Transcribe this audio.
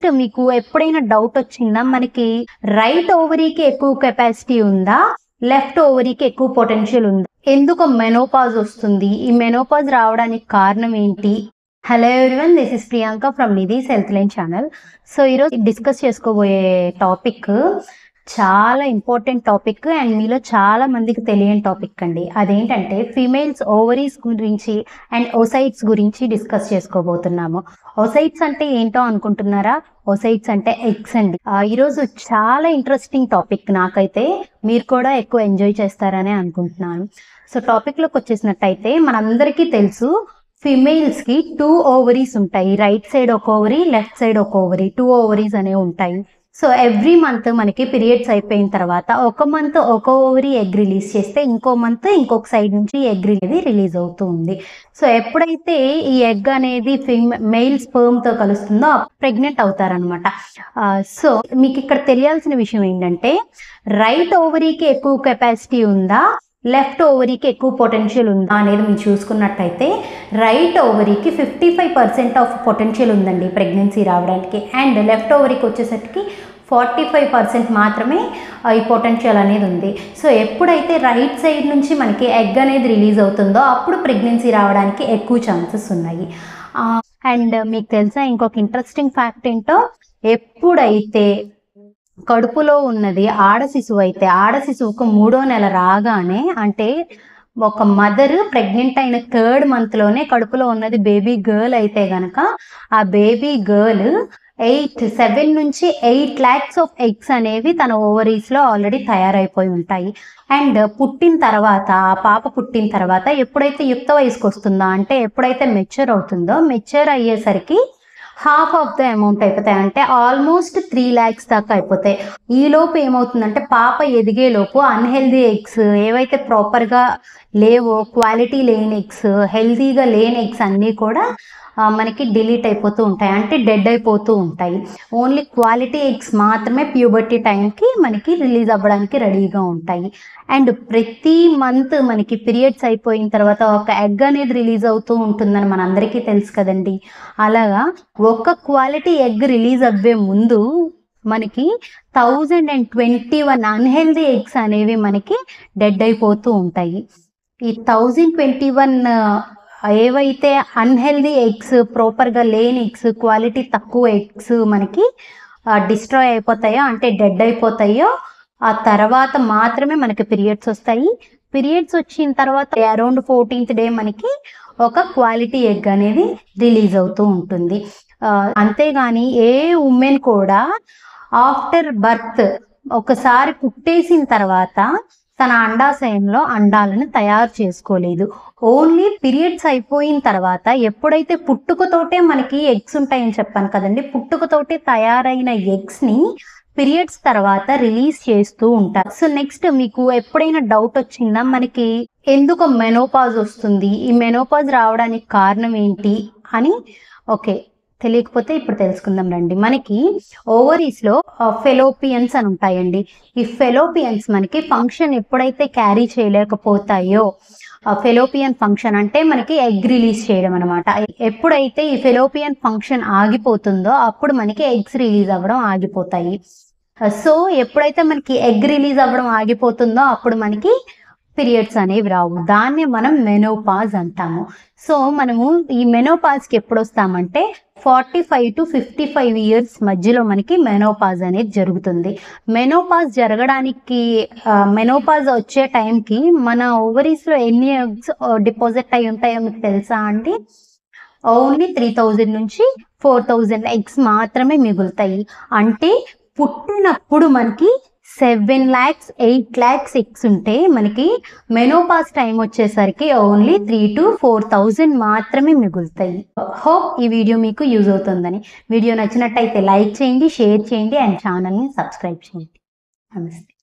next మీకు ఎప్పుడైనా doubt వచ్చిందా మనకి రైట్ ఓవరీకి ఎక్కువ కెపాసిటీ ఉందా లెఫ్ట్ ఓవరీకి ఎక్కువ పొటెన్షియల్ ఉందా ఎందుకు మెనోపాజ్ వస్తుంది ఈ మెనోపాజ్ రావడానికి కారణం ఏంటి hello everyone this is Priyanka from Nidhi's health line channel so ఈరోజు డిస్కస్ చేసుకోబోయే టాపిక్ చాలా ఇంపార్టెంట్ టాపిక్ అండ్ మీలో చాలా మందికి తెలియని టాపిక్ అండి అదేంటంటే ఫీమేల్స్ ఓవరీస్ గురించి అండ్ ఓసైట్స్ గురించి డిస్కస్ చేసుకోబోతున్నాము ఓసైట్స్ అంటే ఏంటో అనుకుంటున్నారా ఓసైట్స్ అంటే ఎగ్స్ అండి ఆ, ఈరోజు చాలా ఇంట్రెస్టింగ్ టాపిక్ నాకైతే మీరు కూడా ఎక్కువ ఎంజాయ్ చేస్తారని అనుకుంటున్నాను సో టాపిక్లోకి వచ్చేసినట్టయితే మనందరికీ తెలుసు ఫిమేల్స్ కి టూ ఓవరీస్ ఉంటాయి రైట్ సైడ్ ఒక ఓవరీ లెఫ్ట్ సైడ్ ఒక ఓవరీ టూ ఓవరీస్ అనేవి ఉంటాయి సో ఎవ్రీ మంత్ మనకి పీరియడ్స్ అయిపోయిన తర్వాత ఒక మంత్ ఒక ఓవరీ ఎగ్ రిలీజ్ చేస్తే ఇంకో మంత్ ఇంకొక సైడ్ నుంచి ఎగ్ అనేది రిలీజ్ అవుతూ ఉంది సో ఎప్పుడైతే ఈ ఎగ్ అనేది ఫిమ్ మెయిల్ స్పర్మ్ తో కలుస్తుందో ప్రెగ్నెంట్ అవుతారనమాట సో మీకు ఇక్కడ తెలియాల్సిన విషయం ఏంటంటే రైట్ ఓవరీకి ఎక్కువ కెపాసిటీ ఉందా లెఫ్ట్ ఓవరీకి ఎక్కువ పొటెన్షియల్ ఉందా అనేది మీరు చూసుకున్నట్టయితే రైట్ ఓవరీకి fifty five percent of potential ఉందండి ప్రెగ్నెన్సీ రావడానికి అండ్ లెఫ్ట్ ఓవరీకి వచ్చేసరికి ఫార్టీ ఫైవ్ పర్సెంట్ మాత్రమే ఆ, ఈ పొటెన్షియల్ అనేది ఉంది సో ఎప్పుడైతే రైట్ సైడ్ నుంచి మనకి ఎగ్ అనేది రిలీజ్ అవుతుందో అప్పుడు ప్రెగ్నెన్సీ రావడానికి ఎక్కువ ఛాన్సెస్ ఉన్నాయి అండ్ మీకు తెలుసా ఇంకొక ఇంట్రెస్టింగ్ ఫ్యాక్ట్ ఏంటో ఎప్పుడైతే కడుపులో ఉన్నది ఆడ శిశువు అయితే ఆడ శిశువుకు మూడో నెల రాగానే అంటే ఒక మదర్ ప్రెగ్నెంట్ అయిన థర్డ్ మంత్ లోనే కడుపులో ఉన్నది బేబీ గర్ల్ అయితే గనక ఆ బేబీ గర్ల్ ఎయిట్ సెవెన్ నుంచి ఎయిట్ ల్యాక్స్ ఆఫ్ ఎగ్స్ అనేవి తన ఓవరీస్ లో ఆల్రెడీ తయారైపోయి ఉంటాయి అండ్ పుట్టిన తర్వాత ఆ పాప పుట్టిన తర్వాత ఎప్పుడైతే యుక్త వయసుకు వస్తుందో అంటే ఎప్పుడైతే మెచ్యూర్ అవుతుందో మెచ్యూర్ అయ్యేసరికి హాఫ్ ఆఫ్ ద అమౌంట్ అయిపోతాయి అంటే ఆల్మోస్ట్ త్రీ ల్యాక్స్ దాకా అయిపోతాయి ఈ లోపు ఏమవుతుందంటే పాప ఎదిగే లోపు అన్హెల్దీ ఎగ్స్ ఏవైతే ప్రాపర్గా లేవో క్వాలిటీ లేని ఎగ్స్ హెల్దీగా లేని ఎగ్స్ అన్నీ కూడా ఆ, మనకి డిలీట్ అయిపోతూ ఉంటాయి అంటే డెడ్ అయిపోతూ ఉంటాయి ఓన్లీ క్వాలిటీ ఎగ్స్ మాత్రమే ప్యూబర్టీ టైంకి మనకి రిలీజ్ అవ్వడానికి రెడీగా ఉంటాయి అండ్ ప్రతి మంత్ మనకి పీరియడ్స్ అయిపోయిన తర్వాత ఒక ఎగ్ అనేది రిలీజ్ అవుతూ ఉంటుందని మనందరికీ తెలుసు కదండి అలాగా ఒక క్వాలిటీ ఎగ్ రిలీజ్ అవ్వే ముందు మనకి thousand and twenty one unhealthy eggs అనేవి మనకి డెడ్ అయిపోతూ ఉంటాయి ఈ థౌజండ్ ట్వంటీ వన్ ఏవైతే అన్హెల్దీ ఎగ్స్ ప్రాపర్గా లేని ఎగ్స్ క్వాలిటీ తక్కువ ఎగ్స్ మనకి డిస్ట్రాయ్ అయిపోతాయో అంటే డెడ్ అయిపోతాయో ఆ తర్వాత మాత్రమే మనకి పీరియడ్స్ వస్తాయి పీరియడ్స్ వచ్చిన తర్వాత అరౌండ్ ఫోర్టీన్త్ డే మనకి ఒక క్వాలిటీ ఎగ్ అనేది రిలీజ్ అవుతూ ఉంటుంది ఆ, అంతేగాని ఏ ఉమెన్ కూడా ఆఫ్టర్ బర్త్ ఒకసారి పుట్టేసిన తర్వాత తన అండాశయంలో అండాలను తయారు చేసుకోలేదు ఓన్లీ పీరియడ్స్ అయిపోయిన తర్వాత ఎప్పుడైతే పుట్టుకతోటే మనకి ఎగ్స్ ఉంటాయని చెప్పాను కదండి పుట్టుకతోటే తయారైన ఎగ్స్ ని పీరియడ్స్ తర్వాత రిలీజ్ చేస్తూ ఉంటారు సో నెక్స్ట్ మీకు ఎప్పుడైనా డౌట్ వచ్చిందా మనకి ఎందుకు మెనోపాజ్ వస్తుంది ఈ మెనోపాజ్ రావడానికి కారణం ఏంటి అని ఓకే తెలియకపోతే ఇప్పుడు తెలుసుకుందాం రండి మనకి ఓవరీస్ లో ఫెలోపియన్స్ అని ఉంటాయండి ఈ ఫెలోపియన్స్ మనకి ఫంక్షన్ ఎప్పుడైతే క్యారీ చేయలేకపోతాయో ఫెలోపియన్ ఫంక్షన్ అంటే మనకి ఎగ్ రిలీజ్ చేయడం అనమాట ఎప్పుడైతే ఈ ఫెలోపియన్ ఫంక్షన్ ఆగిపోతుందో అప్పుడు మనకి ఎగ్స్ రిలీజ్ అవ్వడం ఆగిపోతాయి సో ఎప్పుడైతే మనకి ఎగ్ రిలీజ్ అవ్వడం ఆగిపోతుందో అప్పుడు మనకి పీరియడ్స్ అనేవి రావు దాన్ని మనం మెనోపాజ్ అంటాము సో మనము ఈ మెనోపాజ్కి ఎప్పుడు వస్తామంటే forty five to fifty five years మధ్యలో మనకి మెనోపాజ్ అనేది జరుగుతుంది మెనోపాజ్ జరగడానికి మెనోపాజ్ వచ్చే టైంకి మన ఓవరీస్లో ఎన్ని ఎగ్స్ డిపాజిట్ అయి ఉంటాయో మీకు తెలుసా అండి ఓన్లీ త్రీ థౌజండ్ నుంచి ఫోర్ థౌజండ్ ఎగ్స్ మాత్రమే మిగులుతాయి అంటే పుట్టినప్పుడు మనకి seven lakhs eight lakhs eggs ఉంటే మనకి మెనోపాస్ టైం వచ్చేసరికి only three to four thousand మాత్రమే మిగులుతాయి హోప్ ఈ వీడియో మీకు యూజ్ అవుతుందని వీడియో నచ్చినట్టయితే లైక్ చేయండి షేర్ చేయండి అండ్ ఛానల్ని సబ్స్క్రైబ్ చేయండి నమస్తే